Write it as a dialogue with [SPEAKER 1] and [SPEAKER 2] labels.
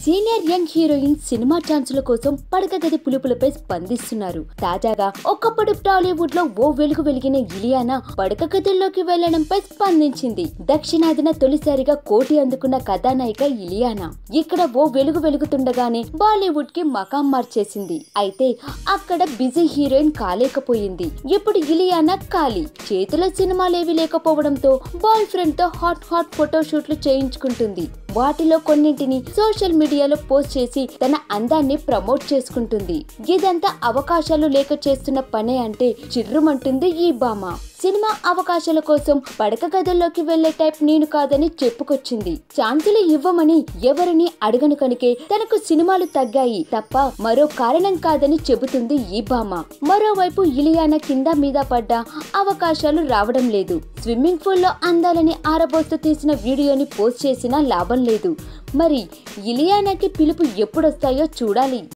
[SPEAKER 1] senior young heroine cinema ఛాన్సుల కోసం పడక గది పులుపులపై స్పందిస్తున్నారు తాజాగా ఒకప్పుడు టాలీవుడ్ లో ఓ వెలుగు వెలిగిన ఇలియానా పడక గదుల్లోకి వెళ్లడంపై స్పందించింది దక్షిణాదిన తొలిసారిగా కోటి అందుకున్న కథానాయిక ఇలియానా ఇక్కడ ఓ వెలుగు వెలుగుతుండగానే బాలీవుడ్ కి మకాం మార్చేసింది అయితే అక్కడ బిజీ హీరోయిన్ కాలేకపోయింది ఇప్పుడు ఇలియానా ఖాళీ చేతిలో సినిమాలేవి లేకపోవడంతో బాయ్ ఫ్రెండ్ తో హాట్ హాట్ ఫోటో షూట్లు చేయించుకుంటుంది వాటిలో కొన్నింటిని సోషల్ మీడియాలో పోస్ట్ చేసి తన అందాన్ని ప్రమోట్ చేసుకుంటుంది ఇదంతా అవకాశాలు లేక చేస్తున్న పనే అంటే చిర్రుమంటుంది ఈ బామ సినిమా అవకాశాల కోసం పడక గదుల్లోకి వెళ్లే టైప్ నేను కాదని చెప్పుకొచ్చింది ఛాన్సులు ఇవ్వమని ఎవరిని అడగను కనుకే తనకు సినిమాలు తగ్గాయి తప్ప మరో కారణం కాదని చెబుతుంది ఈ బామ మరోవైపు ఇలియానా కింద మీద పడ్డ అవకాశాలు రావడం లేదు స్విమ్మింగ్ పూల్ లో అందాలని ఆరబోస్తూ తీసిన వీడియోని పోస్ట్ చేసినా లాభం లేదు మరి ఇలియానాకి పిలుపు ఎప్పుడొస్తాయో చూడాలి